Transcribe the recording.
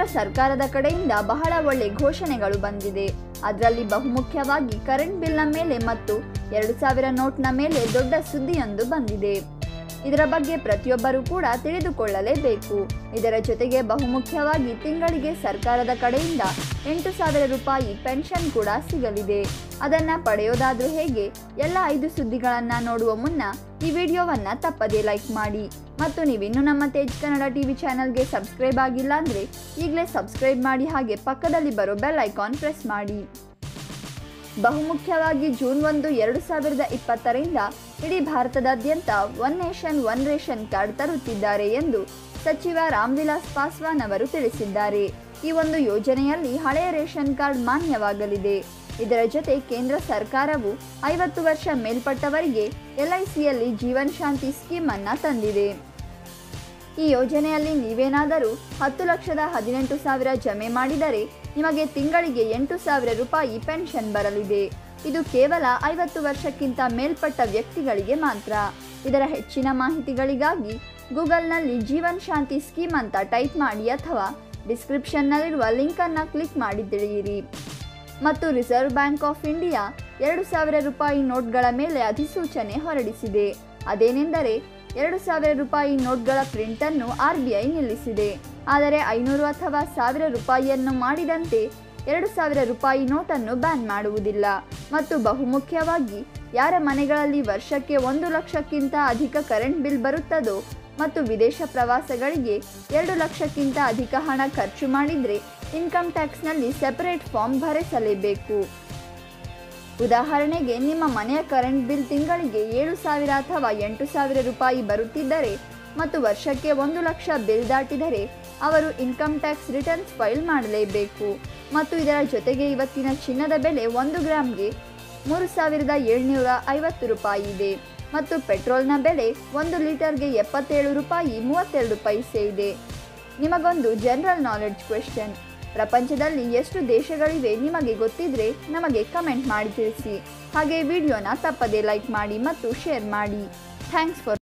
ಸರ್ಕಾರದ ಕಡೆಯಿಂದ ಬಹಳ ಒಳ್ಳೆ ಘೋಷಣೆಗಳು ಬಂದಿದೆ ಅದರಲ್ಲಿ ಬಹುಮುಖ್ಯವಾಗಿ ಕರೆಂಟ್ ಬಿಲ್ನ ಮೇಲೆ ಮತ್ತು ಎರಡು ಸಾವಿರ ನೋಟ್ನ ಮೇಲೆ ದೊಡ್ಡ ಸುದ್ದಿಯೊಂದು ಬಂದಿದೆ ಇದರ ಬಗ್ಗೆ ಪ್ರತಿಯೊಬ್ಬರೂ ಕೂಡ ತಿಳಿದುಕೊಳ್ಳಲೇಬೇಕು ಇದರ ಜೊತೆಗೆ ಬಹುಮುಖ್ಯವಾಗಿ ತಿಂಗಳಿಗೆ ಸರ್ಕಾರದ ಕಡೆಯಿಂದ ಎಂಟು ಸಾವಿರ ರೂಪಾಯಿ ಪೆನ್ಷನ್ ಕೂಡ ಸಿಗಲಿದೆ ಅದನ್ನ ಪಡೆಯೋದಾದ್ರೂ ಹೇಗೆ ಎಲ್ಲ ಐದು ಸುದ್ದಿಗಳನ್ನ ನೋಡುವ ಮುನ್ನ ಈ ವಿಡಿಯೋವನ್ನ ತಪ್ಪದೇ ಲೈಕ್ ಮಾಡಿ ಮತ್ತು ನೀವಿನ್ನೂ ನಮ್ಮ ತೇಜ್ ಕನ್ನಡ ಟಿವಿ ಚಾನಲ್ಗೆ ಸಬ್ಸ್ಕ್ರೈಬ್ ಆಗಿಲ್ಲ ಅಂದ್ರೆ ಈಗಲೇ ಸಬ್ಸ್ಕ್ರೈಬ್ ಮಾಡಿ ಹಾಗೆ ಪಕ್ಕದಲ್ಲಿ ಬರೋ ಬೆಲ್ ಐಕಾನ್ ಪ್ರೆಸ್ ಮಾಡಿ ಬಹುಮುಖ್ಯವಾಗಿ ಜೂನ್ ಒಂದು ಎರಡು ಸಾವಿರದ ಇಪ್ಪತ್ತರಿಂದ ಇಡೀ ಭಾರತದಾದ್ಯಂತ one nation one ration card ತರುತ್ತಿದ್ದಾರೆ ಎಂದು ಸಚಿವ ರಾಮ್ವಿಲಾಸ್ ಪಾಸ್ವಾನ್ ಅವರು ತಿಳಿಸಿದ್ದಾರೆ ಈ ಒಂದು ಯೋಜನೆಯಲ್ಲಿ ಹಳೆಯ ರೇಷನ್ ಕಾರ್ಡ್ ಮಾನ್ಯವಾಗಲಿದೆ ಇದರ ಜೊತೆ ಕೇಂದ್ರ ಸರ್ಕಾರವು ಐವತ್ತು ವರ್ಷ ಮೇಲ್ಪಟ್ಟವರಿಗೆ ಎಲ್ಐಸಿಯಲ್ಲಿ ಜೀವನ್ ಶಾಂತಿ ಸ್ಕೀಮ್ ಅನ್ನ ತಂದಿದೆ ಈ ಯೋಜನೆಯಲ್ಲಿ ನೀವೇನಾದರೂ ಹತ್ತು ಲಕ್ಷದ ಹದಿನೆಂಟು ಸಾವಿರ ಜಮೆ ಮಾಡಿದರೆ ನಿಮಗೆ ತಿಂಗಳಿಗೆ ಎಂಟು ಸಾವಿರ ರೂಪಾಯಿ ಪೆನ್ಷನ್ ಬರಲಿದೆ ಇದು ಕೇವಲ ಐವತ್ತು ವರ್ಷಕ್ಕಿಂತ ಮೇಲ್ಪಟ್ಟ ವ್ಯಕ್ತಿಗಳಿಗೆ ಮಾತ್ರ ಇದರ ಹೆಚ್ಚಿನ ಮಾಹಿತಿಗಳಿಗಾಗಿ ಗೂಗಲ್ನಲ್ಲಿ ಜೀವನ್ ಶಾಂತಿ ಸ್ಕೀಮ್ ಅಂತ ಟೈಪ್ ಮಾಡಿ ಅಥವಾ ಡಿಸ್ಕ್ರಿಪ್ಷನ್ನಲ್ಲಿರುವ ಲಿಂಕನ್ನು ಕ್ಲಿಕ್ ಮಾಡಿ ತಿಳಿಯಿರಿ ಮತ್ತು ರಿಸರ್ವ್ ಬ್ಯಾಂಕ್ ಆಫ್ ಇಂಡಿಯಾ ಎರಡು ಸಾವಿರ ರೂಪಾಯಿ ನೋಟ್ಗಳ ಮೇಲೆ ಅಧಿಸೂಚನೆ ಹೊರಡಿಸಿದೆ ಅದೇನೆಂದರೆ ಎರಡು ಸಾವಿರ ರೂಪಾಯಿ ನೋಟ್ಗಳ ಪ್ರಿಂಟನ್ನು ಆರ್ ಬಿ ಐ ನಿಲ್ಲಿಸಿದೆ ಆದರೆ ಐನೂರು ಅಥವಾ ಸಾವಿರ ರೂಪಾಯಿಯನ್ನು ಮಾಡಿದಂತೆ ಎರಡು ಸಾವಿರ ರೂಪಾಯಿ ನೋಟನ್ನು ಬ್ಯಾನ್ ಮಾಡುವುದಿಲ್ಲ ಮತ್ತು ಬಹುಮುಖ್ಯವಾಗಿ ಯಾರ ಮನೆಗಳಲ್ಲಿ ವರ್ಷಕ್ಕೆ ಒಂದು ಲಕ್ಷಕ್ಕಿಂತ ಅಧಿಕ ಕರೆಂಟ್ ಬಿಲ್ ಬರುತ್ತದೋ ಮತ್ತು ವಿದೇಶ ಪ್ರವಾಸಗಳಿಗೆ ಎರಡು ಲಕ್ಷಕ್ಕಿಂತ ಅಧಿಕ ಹಣ ಖರ್ಚು ಮಾಡಿದರೆ ಇನ್ಕಮ್ ಟ್ಯಾಕ್ಸ್ನಲ್ಲಿ ಸೆಪರೇಟ್ ಫಾರ್ಮ್ ಭರಿಸಲೇಬೇಕು ಉದಾಹರಣೆಗೆ ನಿಮ್ಮ ಮನೆಯ ಕರೆಂಟ್ ಬಿಲ್ ತಿಂಗಳಿಗೆ ಏಳು ಸಾವಿರ ಅಥವಾ ಎಂಟು ಸಾವಿರ ರೂಪಾಯಿ ಬರುತ್ತಿದ್ದರೆ ಮತ್ತು ವರ್ಷಕ್ಕೆ ಒಂದು ಲಕ್ಷ ಬಿಲ್ ದಾಟಿದರೆ ಅವರು ಇನ್ಕಮ್ ಟ್ಯಾಕ್ಸ್ ರಿಟರ್ನ್ಸ್ ಫೈಲ್ ಮಾಡಲೇಬೇಕು ಮತ್ತು ಇದರ ಜೊತೆಗೆ ಇವತ್ತಿನ ಚಿನ್ನದ ಬೆಲೆ ಒಂದು ಗ್ರಾಮ್ಗೆ ಮೂರು ಸಾವಿರದ ಏಳ್ನೂರ ಐವತ್ತು ರೂಪಾಯಿ ಇದೆ ಮತ್ತು ಪೆಟ್ರೋಲ್ನ ಬೆಲೆ ಒಂದು ಲೀಟರ್ಗೆ ಎಪ್ಪತ್ತೇಳು ರೂಪಾಯಿ ಮೂವತ್ತೆರಡು ಪೈಸೆ ಇದೆ ನಿಮಗೊಂದು ಜನರಲ್ ನಾಲೆಡ್ಜ್ ಕ್ವೆಶ್ಚನ್ ಪ್ರಪಂಚದಲ್ಲಿ ಎಷ್ಟು ದೇಶಗಳಿವೆ ನಿಮಗೆ ಗೊತ್ತಿದ್ರೆ ನಮಗೆ ಕಮೆಂಟ್ ಮಾಡಿ ತಿಳಿಸಿ ಹಾಗೆ ವಿಡಿಯೋನ ತಪ್ಪದೇ ಲೈಕ್ ಮಾಡಿ ಮತ್ತು ಶೇರ್ ಮಾಡಿ ಥ್ಯಾಂಕ್ಸ್ ಫಾರ್